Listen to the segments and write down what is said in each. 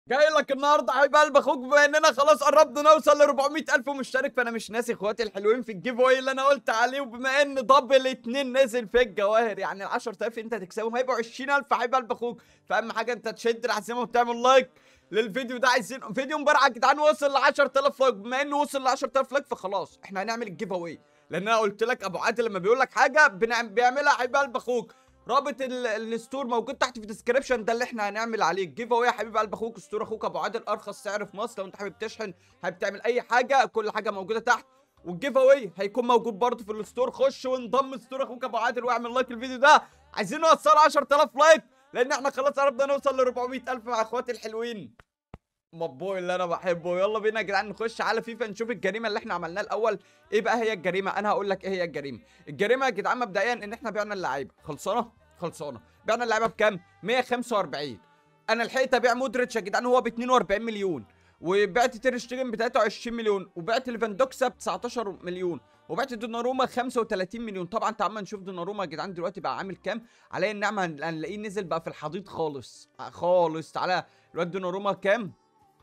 جاي لك النهارده حبيب قلب اخوك بما اننا خلاص قربنا نوصل ل 400 الف مشترك فانا مش ناسي اخواتي الحلوين في الجيف اواي اللي انا قلت عليه وبما ان دبل اتنين نزل في الجواهر يعني ال 10000 انت تكسبهم هيبقوا 20000 حبيب قلب اخوك فاهم حاجه انت تشد الحزمه وتعمل لايك للفيديو ده عايزين فيديو امبارح يا جدعان وصل ل 10000 لايك بما انه وصل ل 10000 لايك فخلاص احنا هنعمل الجيف اواي لان انا قلت لك ابو عادل لما بيقول لك حاجه بنعم- بيعملها حبيب قلب اخوك رابط ال- الستور موجود تحت في الديسكربشن ده اللي احنا هنعمل عليه الجيف اواي يا حبيب قلب اخوك ستور اخوك ابو عادل ارخص سعر في مصر لو انت حابب تشحن حابب تعمل اي حاجه كل حاجه موجوده تحت والجيف اواي هيكون موجود برضه في الستور خش وانضم ستور اخوك ابو عادل واعمل لايك للفيديو ده عايزين نوصل 10000 لايك لان احنا خلاص قربنا نوصل ل 400000 مع اخواتي الحلوين مبوي اللي انا بحبه يلا بينا يا جدعان نخش على فيفا نشوف الجريمه اللي احنا عملناها الاول ايه بقى هي الجريمه انا هقول لك ايه هي الجريمه الجريمه يا جدعان مبدئيا ان احنا بعنا اللعيبه خلصانه خلصانه بعنا اللعيبه بكام 145 انا لحقت ابيع مودريتش يا جدعان هو ب 42 مليون وبعت تير شتيجن ب 23 مليون وبعت ليفاندوكسا ب 19 مليون وبعت دوناروما 35 مليون طبعا تعال نشوف دوناروما يا جدعان دلوقتي بقى عامل كام علي النعمه هن- هنلاقيه نزل بقى في الحضيض خالص خالص تعالى الواد دوناروما كام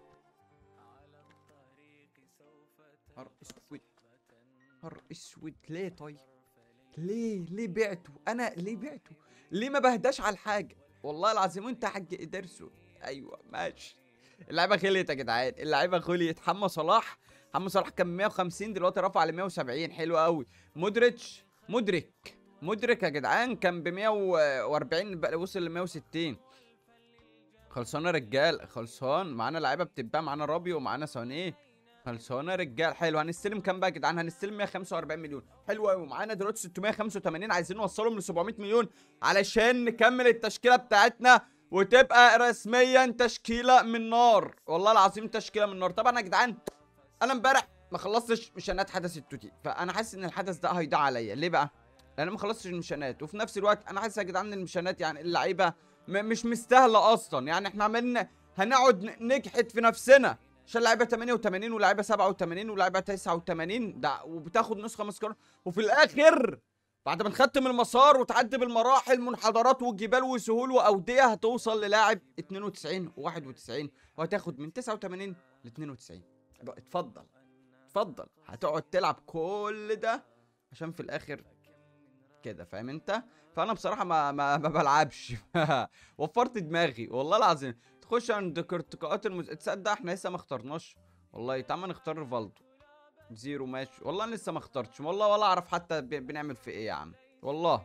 نهار اسود نهار اسود ليه طيب ليه ليه بعته انا ليه بعته ليه ما بهداش على الحاجه والله العظيم وانت يا حاج ادرسه ايوه ماشي اللعيبه خليت يا جدعان اللعيبه خليت حمو صلاح حمو صلاح كان 150 دلوقتي رفع ل 170 حلو قوي مودريتش مدرك مدرك يا جدعان كان ب 140 بقى وصل ل 160 خلصانه يا رجال خلصان معانا لعيبه بتتباع معانا رابيو ومعانا سونيه خلصانه يا رجال حلو هنستلم كام بقى يا جدعان هنستلم 145 مليون حلو قوي ومعانا دلوقتي 685 عايزين نوصلهم ل 700 مليون علشان نكمل التشكيله بتاعتنا وتبقى رسميا تشكيله من نار والله العظيم تشكيله من نار طبعا يا جدعان انا امبارح ما خلصتش مشانات حدث التوتي فانا حاسس ان الحدث ده هيضيع عليا ليه بقى لان أنا ما خلصتش المشانات وفي نفس الوقت انا حاسس يا جدعان ان المشانات يعني اللعيبه م- مش مستاهله اصلا يعني احنا عمالين هنقعد ن- نجحد في نفسنا عشان لعيبه 88 ولاعيبه 87 ولاعيبه 89 ده وبتاخد نسخه مسكره وفي الاخر بعد ما نختم المسار وتعدي بالمراحل منحدرات وجبال وسهول واوديه هتوصل للاعب 92 و91 وهتاخد من 89 ل 92 يبقى اتفضل اتفضل هتقعد تلعب كل ده عشان في الاخر كده فاهم انت فانا بصراحه ما ما, ما بلعبش وفرت دماغي والله العظيم تخش عند ارتقاءات المز... تصدق احنا لسه ما اخترناش والله تعال نختار ريفالدو زيرو ماشي والله انا لسه ما اخترتش والله ولا اعرف حتى ب... بنعمل في ايه يا عم والله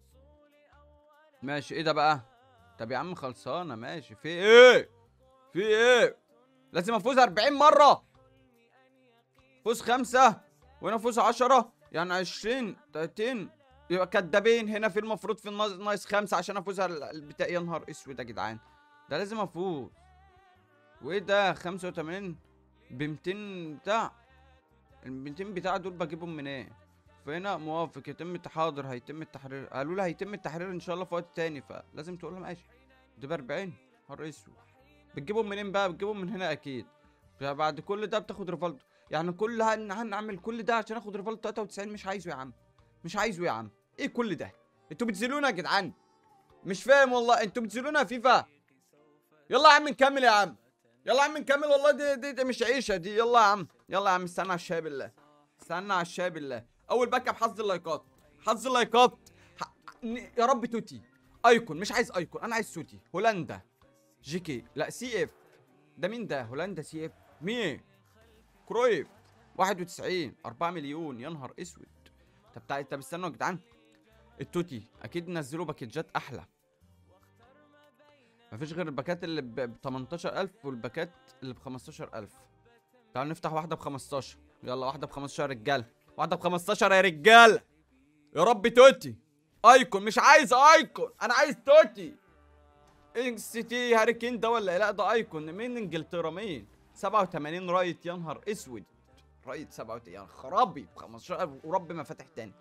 ماشي ايه ده بقى طب يا عم خلصانه ماشي في ايه في ايه لازم افوز 40 مره فوز خمسة وهنا فوز عشرة يعني عشرين تلاتين يبقى كدابين هنا في المفروض في الناقص ناقص خمسة عشان افوز على البتاع يا نهار اسود يا جدعان ده لازم افوز وايه ده خمسة وتمانين بمتين بتاع الميتين بتاع دول بجيبهم منين فهنا موافق يتم التحاضر هيتم التحرير قالوا لي هيتم التحرير ان شاء الله في وقت تاني فلازم تقول لهم ماشي ده ب 40 نهار اسود بتجيبهم منين بقى بتجيبهم من هنا اكيد بعد كل ده بتاخد ريفالدو يعني كل هن هنعمل كل ده عشان اخد ريفالدو 93 مش عايزه يا عم مش عايزه يا عم ايه كل ده انتوا بتزلونا يا جدعان مش فاهم والله انتوا بتزلونا يا فيفا يلا يا عم نكمل يا عم يلا يا عم نكمل والله دي, دي, دي مش عيشه دي يلا يا عم يلا يا عم استنى على الشاي بالله استنى على الشاي بالله اول باك اب حظ اللايكات حظ اللايكات ح... ن- يا رب توتي ايكون مش عايز ايكون انا عايز توتي هولندا جي كي لا سي اف ده مين ده هولندا سي اف مين كرويف 91 4 مليون يا نهار اسود طب تعالى طب استنوا يا جدعان التوتي اكيد نزلوا باكيتات احلى مفيش غير الباكات اللي ب 18000 والباكات اللي ب 15000 تعالوا نفتح واحده ب 15 يلا واحده ب 15 يا رجاله واحده ب 15 يا رجاله يا رب توتي ايكون مش عايز ايكون انا عايز توتي اكس تي هاري كين ده ولا إيه؟ لا ده ايكون مين انجلترا مين 87 رايت يا نهار اسود رايت 87 يا خرابي ب 15000 ورب ما فاتح تاني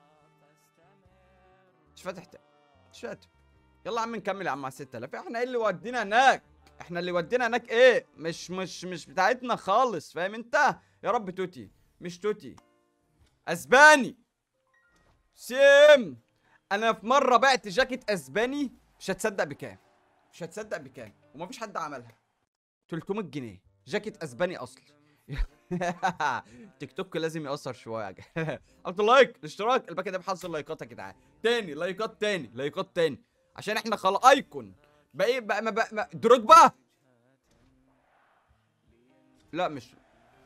مش فاتح تاني مش فاتح يلا يا عم نكمل يا عم على 6000 احنا ايه اللي ودينا هناك احنا اللي ودينا هناك ايه مش مش مش بتاعتنا خالص فاهم انت يا رب توتي مش توتي اسباني سيم انا في مره بعت جاكيت اسباني مش هتصدق بكام مش هتصدق بكام ومفيش حد عملها 300 جنيه جاكيت اسباني اصلي تيك توك لازم يأثر شويه يا جدع حط لايك الاشتراك الباكي ده بحصل لايكات يا جدعان تاني لايكات تاني لايكات تاني عشان احنا خلاص ايكون بقى ايه بقى ما بقى ما دروجبا لا مش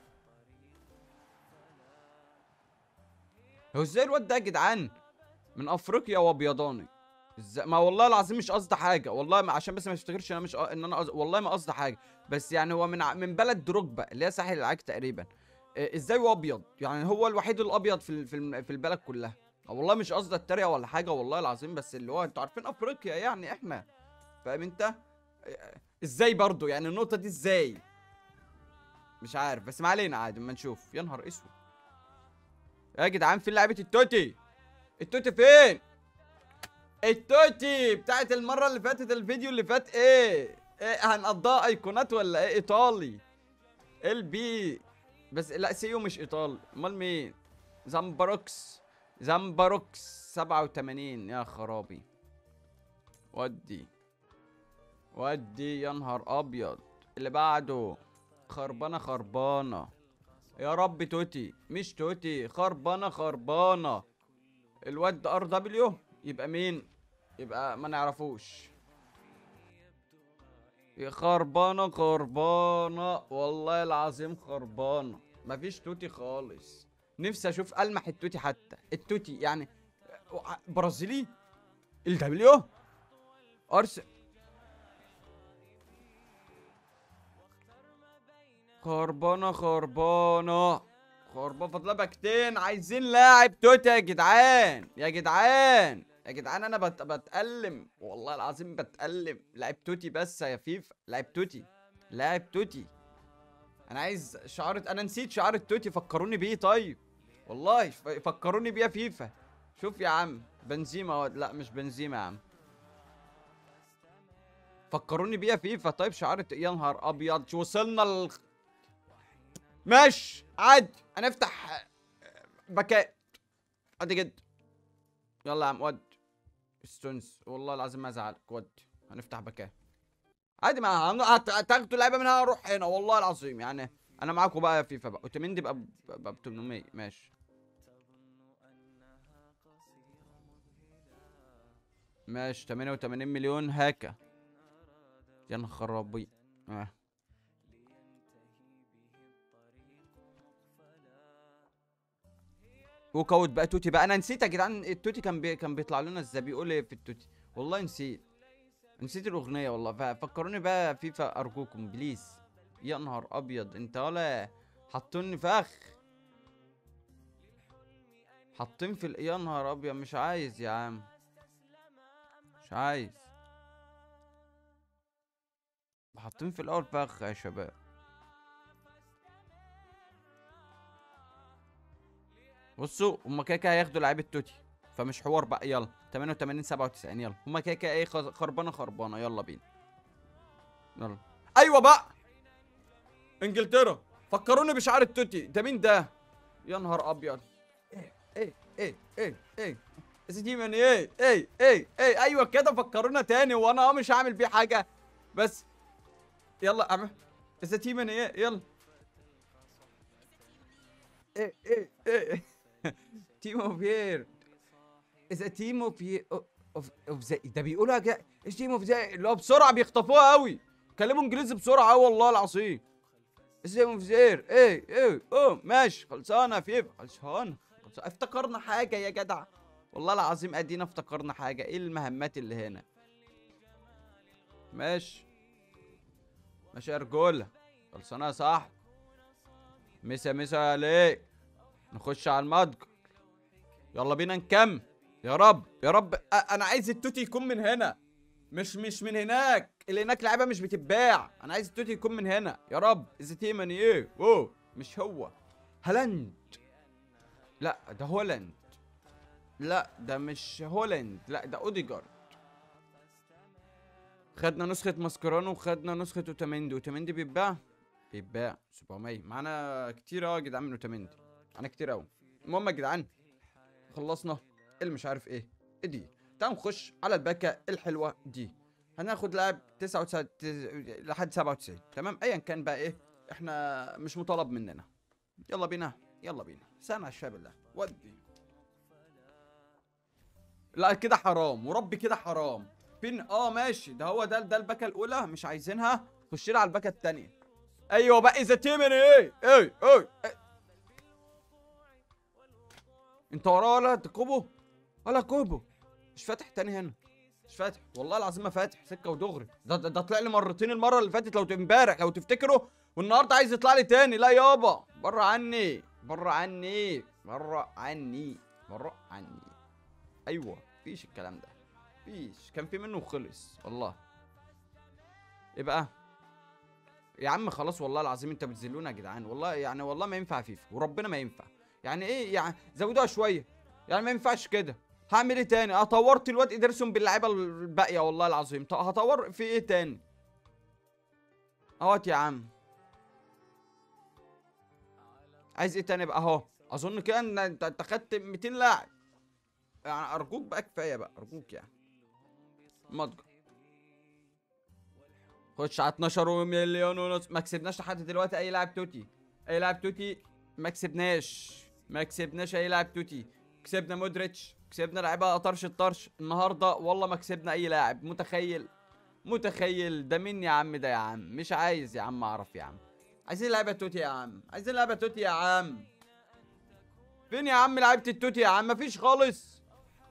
هو ازاي الواد ده يا جدعان من افريقيا وابيضاني ازاي ما والله العظيم مش قصدي حاجه والله ما عشان بس ما تفتكرش انا مش ق- ان انا قصد... والله ما قصدي حاجه بس يعني هو من ع- من بلد دروجبا اللي هي ساحل العاج تقريبا إيه، ازاي هو ابيض يعني هو الوحيد الابيض في ال- في الم- في البلد كلها آه والله مش قصدي اتريق ولا حاجه والله العظيم بس اللي هو انتوا عارفين افريقيا يعني احنا فاهم انت إيه، ازاي برضو يعني النقطه دي ازاي مش عارف بس ما علينا عادي اما نشوف يا نهار اسود يا جدعان فين لعيبه التوتي التوتي فين التوتي بتاعت المره اللي فاتت الفيديو اللي فات ايه ايه هنقضيها ايقونات ولا ايه ايطالي ال بي بس لا سيو مش ايطالي امال مين زامبروكس زامبروكس 87 يا خرابي ودي ودي يا نهار ابيض اللي بعده خربانه خربانه يا رب توتي مش توتي خربانه خربانه الواد ار دبليو يبقى مين يبقى ما نعرفوش يا خربانه خربانه والله العظيم خربانه مفيش توتي خالص نفسي اشوف المح التوتي حتى التوتي يعني برازيلي الدبليو ارس خربانه خربانه خربانه فاضله باكتين عايزين لاعب توتي يا جدعان يا جدعان يا جدعان انا بت... بتألم والله العظيم بتألم لاعب توتي بس يا فيفا لاعب توتي لاعب توتي انا عايز شعار انا نسيت شعار التوتي فكروني بيه طيب والله ف- فكروني بيه يا فيفا شوف يا عم بنزيما اهو. لا مش بنزيما يا عم فكروني بيه يا فيفا طيب شعار الت- يا نهار ابيض شو وصلنا ل ماشي عادي هنفتح باكات عادي جدا يلا يا عم ود ستونز والله العظيم ما ازعلك ود هنفتح باكات عادي ما هن- هت- هتاخدوا لعيبه منها اروح هنا والله العظيم يعني انا معاكم بقى يا فيفا بقى اوتوميندي بقى ب- بقى ب 800 ماشي ماشي 88 مليون هاكا يا نهار ابيض آه. وكوت بقى توتي بقى انا نسيت يا جدعان التوتي كان بي... كان بيطلع لنا ازاي بيقول ايه في التوتي والله نسيت نسيت الاغنيه والله ففكروني بقى فيفا ارجوكم بليز يا نهار ابيض انت ولا حاطيني فخ حاطين في ال- يا نهار ابيض مش عايز يا عم مش عايز حاطين في الاول فخ يا شباب بصوا هما كده كده هياخدوا لعيبه توتي فمش حوار بقى يلا 88 97 يلا هما كده كده ايه خ- خربانه خربانه يلا بينا يلا ايوه بقى انجلترا فكروني بشعار التوتي ده مين ده يا نهار ابيض ايه ايه ايه ايه ايه دي من ايه ايه ايه ايه ايوه كده فكرونا تاني وانا اه مش هعمل بيه حاجه بس يلا اعمل اذا تي من ايه يلا ايه ايه ايه تيمو فير اذا تيمو في اوف اوف زي ده بيقولوا يا جا- ايش تيمو في زي اللي هو بسرعه بيخطفوها قوي كلموا انجليزي بسرعه قوي والله العظيم تيمو في زير ايه ايه اوه ماشي خلصانه يا فيفا خلصانه خلصانة. افتكرنا حاجه يا جدع والله العظيم ادينا افتكرنا حاجه ايه المهمات اللي هنا ماشي ماشي يا رجوله خلصانه يا صاحبي مسا مسا عليك نخش على المتجر يلا بينا نكمل يا رب يا رب أ- انا عايز التوتي يكون من هنا مش مش من هناك اللي هناك لعيبه مش بتتباع انا عايز التوتي يكون من هنا يا رب اذا تيمني ايه اوه مش هو هالاند لا ده هولاند لا ده مش هولاند لا ده اوديجارد خدنا نسخة ماسكرانو وخدنا نسخة اوتاميندي اوتاميندي بيتباع بيتباع 700 معانا كتير اهو يا جدعان من اوتاميندي معانا كتير قوي المهم يا جدعان خلصنا اللي مش عارف ايه إيه دي تعالوا نخش على الباكة الحلوة دي هناخد لاعب 99 لحد 97 تمام ايا كان بقى ايه احنا مش مطالب مننا يلا بينا يلا بينا سنة على الشاب الله ودي لا كده حرام وربي كده حرام فين اه ماشي ده هو ده ده الباكه الاولى مش عايزينها خش لي على الباكه الثانيه ايوه بقى اذا تيمن ايه ايه ايه إيه. انت وراه ولا انت كوبو ولا كوبو مش فاتح تاني هنا مش فاتح والله العظيم ما فاتح سكه ودغري ده ده, ده طلع لي مرتين المره اللي فاتت لو ت- امبارح لو تفتكروا والنهارده عايز يطلع لي تاني لا يابا بره عني بره عني بره عني بره عني ايوه مفيش الكلام ده مفيش كان في منه وخلص والله ايه بقى يا عم خلاص والله العظيم انت بتذلونا يا جدعان والله يعني والله ما ينفع فيفا وربنا ما ينفع يعني ايه يعني زودوها شويه يعني ما ينفعش كده هعمل ايه تاني اه طورت الواد ادرسون باللعيبه الباقيه والله العظيم طب هطور في ايه تاني اهوت يا عم عايز ايه تاني بقى اهو اظن كده ان انت انت خدت 200 لاعب يعني ارجوك بقى كفايه بقى ارجوك يعني مضجع خش على 12 مليون ونص ما كسبناش لحد دلوقتي اي لاعب توتي اي لاعب توتي ما كسبناش ما كسبناش اي لاعب توتي كسبنا مودريتش كسبنا لعيبه طرش الطرش النهارده والله ما كسبنا اي لاعب متخيل متخيل ده مين يا عم ده يا عم مش عايز يا عم اعرف يا عم عايزين لعيبه توتي يا عم عايزين لعيبه توتي يا عم فين يا عم لعيبه التوتي يا عم مفيش خالص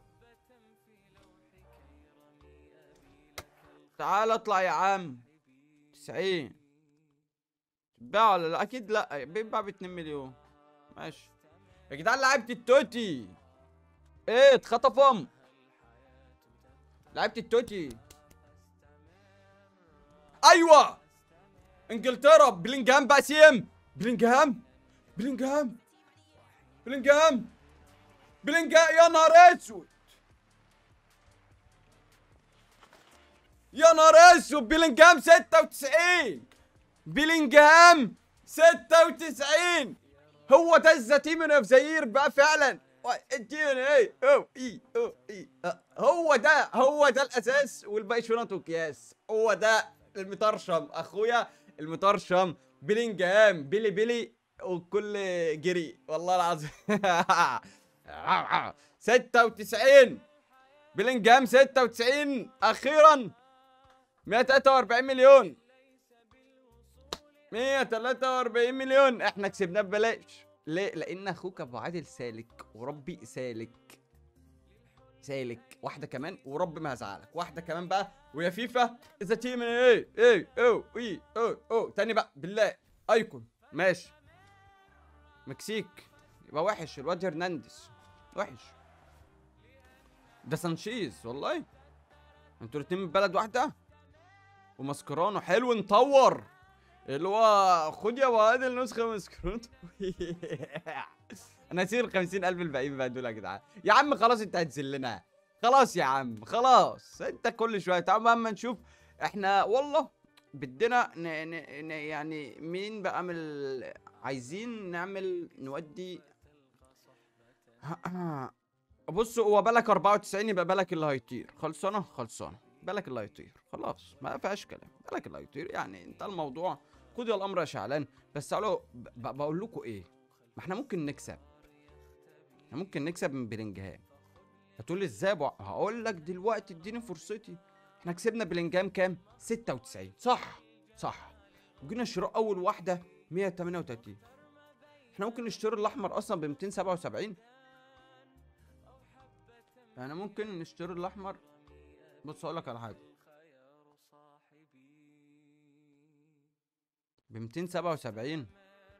تعال اطلع يا عم 90 بيتباع ولا لا اكيد لا بيتباع ب 2 مليون ماشي يا جدعان لعيبه التوتي ايه اتخطفهم لعيبه التوتي ايوه انجلترا بلينجهام بقى سيم بلينجهام بلينجهام بلينجهام بلينجهام يا نهار اسود يا نهار اسود بلينجهام 96 بلينجهام 96 هو ده الزتيمن اوف زير بقى فعلا و- اديني ايه او اي او اي أه، هو ده هو ده الاساس والباقي شنط وكياس هو ده المطرشم اخويا المطرشم بلينجهام بيلي بيلي وكل جري والله العظيم 96 بلينجهام 96 اخيرا 143 مليون 143 مليون احنا كسبناه ببلاش ليه لان اخوك ابو عادل سالك وربي سالك سالك واحده كمان ورب ما هزعلك واحده كمان بقى ويا فيفا اذا تيم ايه ايه او اي او او تاني بقى بالله ايكون ماشي مكسيك يبقى وحش الواد هرنانديز وحش ده سانشيز والله انتوا الاتنين من بلد واحده وماسكرانو حلو نطور اللي هو خد يا ابو عادل نسخه من سكرونتو انا هسير 50000 الباقيين بقى دول يا جدعان يا عم خلاص انت هتذلنا خلاص يا عم خلاص انت كل شويه تعال اما نشوف احنا والله بدنا ن... ن... ن... يعني مين بقى من ال... عايزين نعمل نودي بص هو بالك 94 يبقى بالك اللي هيطير خلصانه خلصانه بالك اللي هيطير خلاص ما فيهاش كلام بالك اللي هيطير يعني انت الموضوع قضي الامر يا شعلان بس تعالوا ب- ب- بقول لكم ايه ما احنا ممكن نكسب احنا ممكن نكسب من بلينجهام هتقول لي ازاي يا أبو ع- هقول لك دلوقتي اديني فرصتي احنا كسبنا بلينجهام كام 96 صح صح وجينا شراء اول واحده 138 احنا ممكن نشتري الاحمر اصلا ب 277 يعني ممكن نشتري الاحمر بص اقول لك على حاجه ب 277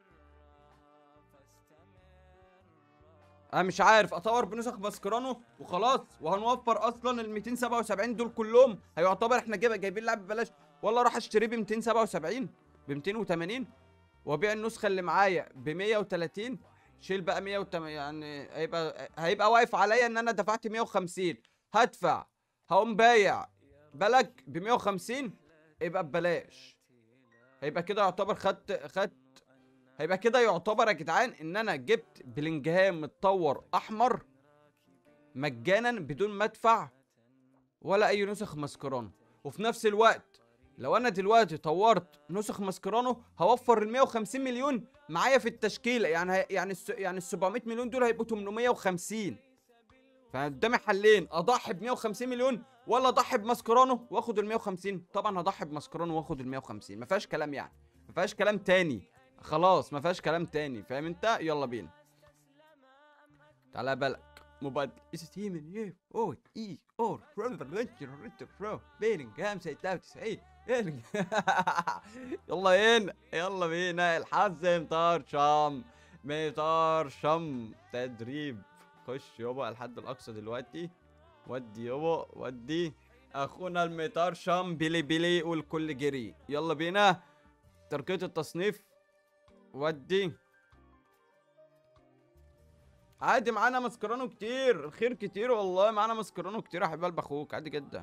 انا مش عارف اطور بنسخ ماسكرانو وخلاص وهنوفر اصلا ال 277 دول كلهم هيعتبر احنا جايب جايبين لعب ببلاش ولا اروح اشتريه ب 277 ب 280 وابيع النسخه اللي معايا ب 130 شيل بقى 180 يعني هيبقى هيبقى واقف عليا ان انا دفعت 150 هدفع هقوم بايع بالك ب 150 يبقى ببلاش هيبقى كده يعتبر خدت خدت هيبقى كده يعتبر يا جدعان ان انا جبت بلينجهام متطور احمر مجانا بدون ما ادفع ولا اي نسخ ماسكرانو وفي نفس الوقت لو انا دلوقتي طورت نسخ ماسكرانو هوفر ال 150 مليون معايا في التشكيله يعني هي- يعني الس- يعني ال 700 مليون دول هيبقوا 850 فقدامي حلين اضحي ب 150 مليون ولا اضحي بماسكرانو واخد ال 150 طبعا هضحي بماسكرانو واخد ال 150 ما فيهاش كلام يعني ما فيهاش كلام تاني خلاص ما فيهاش كلام تاني فاهم انت يلا بينا تعالى بالك مبادئ ستيمن يو او اي اور برو بيلينغهام 96 بيلينغ يلا هنا يلا بينا الحظ مطرشم مطرشم تدريب خش يابا الحد الاقصى دلوقتي ودي يابا ودي اخونا المطرشم بيلي بيلي والكل جري يلا بينا تركية التصنيف ودي عادي معانا مسكرانو كتير الخير كتير والله معانا مسكرانو كتير يا حبيب قلب اخوك عادي جدا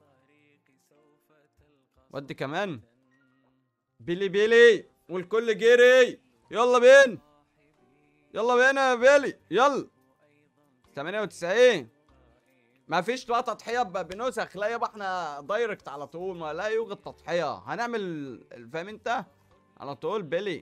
ودي كمان بيلي بيلي والكل جري يلا بينا يلا بينا يا بيلي يلا 98 ما فيش بقى تضحيه ب- بنسخ لا يابا احنا دايركت على طول ما لا يوجد تضحيه هنعمل فاهم انت على طول بيلي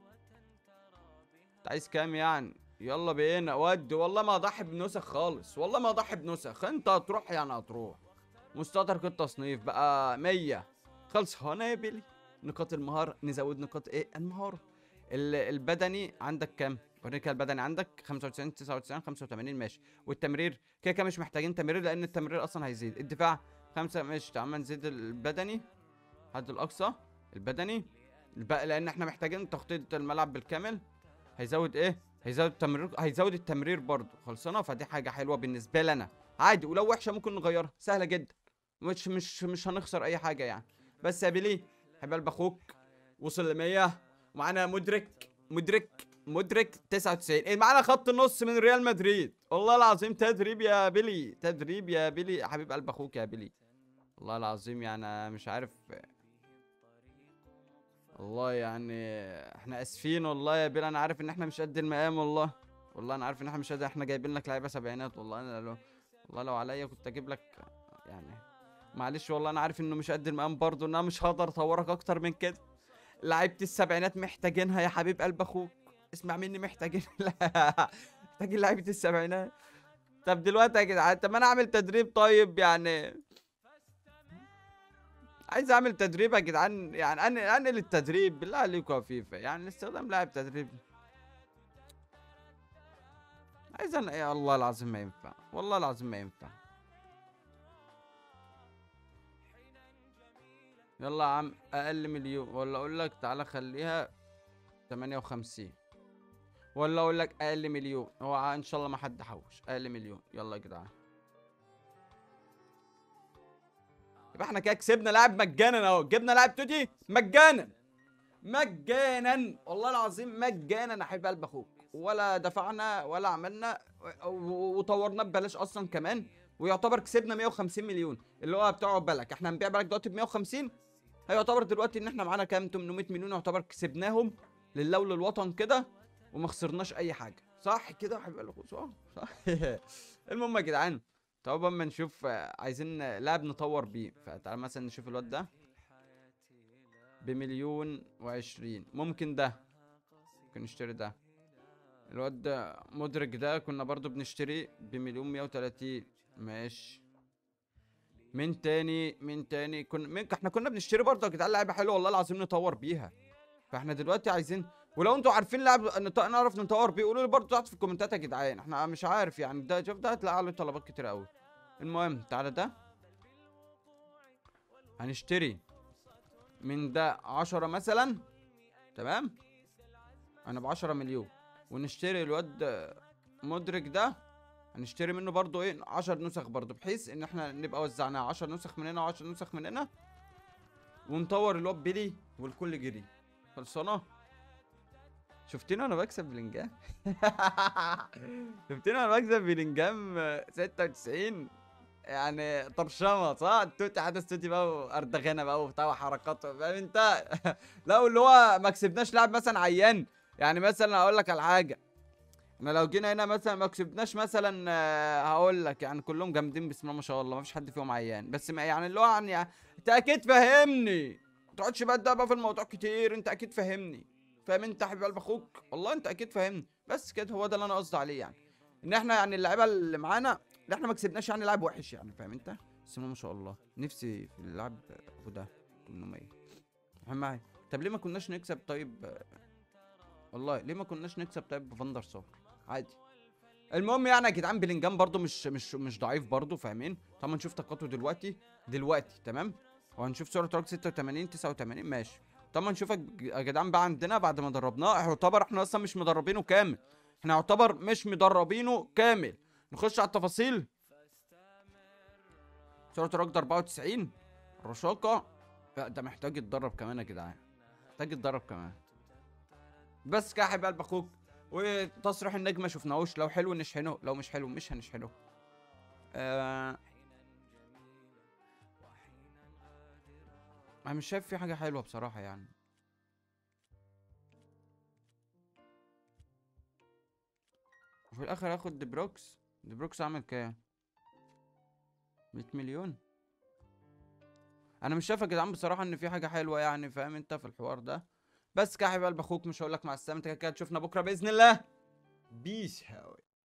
انت عايز كام يعني يلا بينا ودي والله ما اضحي بنسخ خالص والله ما اضحي بنسخ انت هتروح يعني هتروح مستدرك التصنيف بقى 100 خلص هنا يا بيلي نقاط المهارة نزود نقاط ايه المهارة ال- البدني عندك كام وريك البدني عندك 95 99 85 ماشي والتمرير كده كده مش محتاجين تمرير لان التمرير اصلا هيزيد الدفاع خمسة ماشي تعال نزيد البدني حد الاقصى البدني الب... لان احنا محتاجين تخطيط الملعب بالكامل هيزود ايه هيزود التمرير هيزود التمرير برضه خلصانه فدي حاجه حلوه بالنسبه لنا عادي ولو وحشه ممكن نغيرها سهله جدا مش مش مش هنخسر اي حاجه يعني بس يا بيلي حبيب قلب اخوك وصل ل 100 ومعانا مدرك مدرك مدرك 99 إيه معانا خط النص من ريال مدريد والله العظيم تدريب يا بيلي تدريب يا بيلي يا حبيب قلب اخوك يا بيلي والله العظيم يعني أنا مش عارف والله يعني احنا اسفين والله يا بيل انا عارف ان احنا مش قد المقام والله والله انا عارف ان احنا مش قد احنا جايبين لك لعيبه سبعينات والله انا لو والله لو عليا كنت اجيب لك يعني معلش والله انا عارف انه مش قد المقام برضه ان انا مش هقدر اطورك اكتر من كده لعيبه السبعينات محتاجينها يا حبيب قلب اخوك اسمع مني محتاجين محتاجين لعيبه السبعينات طب دلوقتي يا جدعان طب ما انا اعمل تدريب طيب يعني عايز اعمل تدريب يا جدعان يعني انقل انقل التدريب بالله عليكم يا فيفا يعني استخدام لاعب تدريب عايز انا يا الله العظيم ما ينفع والله العظيم ما ينفع يلا يا عم اقل مليون ولا اقول لك تعالى خليها 58 ولا اقول لك اقل مليون هو ع- ان شاء الله ما حد حوش اقل مليون يلا يا جدعان يبقى احنا كده كسبنا لاعب مجانا اهو جبنا لاعب توتي مجانا مجانا والله العظيم مجانا يا حبيب قلب اخوك ولا دفعنا ولا عملنا و- و- وطورناه ببلاش اصلا كمان ويعتبر كسبنا 150 مليون اللي هو بتوع بالك احنا هنبيع بالك دلوقتي ب 150 هيعتبر دلوقتي ان احنا معانا كام 800 مليون يعتبر كسبناهم لله وللوطن كده وما خسرناش اي حاجه صح كده يا حبيب قلب اخوك صح صح المهم يا جدعان طب اما نشوف آه، عايزين آه، لاعب نطور بيه فتعال مثلا نشوف الواد ده بمليون وعشرين ممكن ده ممكن نشتري ده الواد ده مدرك ده كنا برضو بنشتري بمليون مية وتلاتين ماشي من تاني من تاني كنا من احنا كنا بنشتري برضه يا جدعان لعيبه حلوه والله العظيم نطور بيها فاحنا دلوقتي عايزين ولو انتوا عارفين لاعب نط- نعرف نطور بيه قولوا لي برضه تحت في الكومنتات يا جدعان احنا مش عارف يعني ده شوف ده هتلاقي عليه طلبات كتير قوي المهم تعالى ده هنشتري من ده عشرة مثلا تمام انا بعشرة مليون ونشتري الواد ده مدرك ده هنشتري منه برضو ايه 10 نسخ برضو بحيث ان احنا نبقى وزعناها 10 نسخ من هنا و10 نسخ من هنا ونطور الواد بيلي والكل جري خلصانه شفتني وانا بكسب بلنجام شفتني وانا بكسب بلنجام آه، 96 يعني طرشمه صح التوتي حدث توتي بقى واردغانه بقى وبتاع وحركات فاهم انت لا واللي هو ما كسبناش لاعب مثلا عيان يعني مثلا اقول لك على حاجه احنا لو جينا هنا مثلا ما كسبناش مثلا آه، هقول لك يعني كلهم جامدين بسم الله ما شاء الله ما فيش حد فيهم عيان بس ما يعني اللي هو يعني انت اكيد فاهمني ما تقعدش بقى تدق بقى في الموضوع كتير انت اكيد فاهمني فاهم انت يا حبيب قلب اخوك والله انت اكيد فاهمني بس كده هو ده اللي انا قصدي عليه يعني ان احنا يعني اللعيبه اللي معانا اللي احنا ما كسبناش يعني لاعب وحش يعني فاهم انت بسم الله ما شاء الله نفسي في اللعب ابو ده 800 فاهم معايا طب ليه ما كناش نكسب طيب آه، والله ليه ما كناش نكسب طيب بفاندر سار عادي المهم يعني يا جدعان بلينجهام برضو مش مش مش ضعيف برضو فاهمين طب نشوف طاقته دلوقتي دلوقتي تمام وهنشوف سرعه رقم 86 89 ماشي طب نشوف يا ج- يا جدعان بقى عندنا بعد ما دربناه يعتبر احنا اصلا مش مدربينه كامل احنا يعتبر مش مدربينه كامل نخش على التفاصيل سرعه الركض 94 رشاقه لا ده محتاج يتدرب كمان يا جدعان محتاج يتدرب كمان بس كده يا حبيب قلب اخوك وتصريح النجم ما شفناهوش لو حلو نشحنه لو مش حلو مش هنشحنه آه انا مش شايف في حاجه حلوه بصراحه يعني وفي الاخر هاخد دي بروكس دي بروكس عامل كام 100 مليون انا مش شايف يا جدعان بصراحه ان في حاجه حلوه يعني فاهم انت في الحوار ده بس كده يا حبيب قلب اخوك مش هقول لك مع السلامه انت كده كده تشوفنا بكره باذن الله بيس هاوي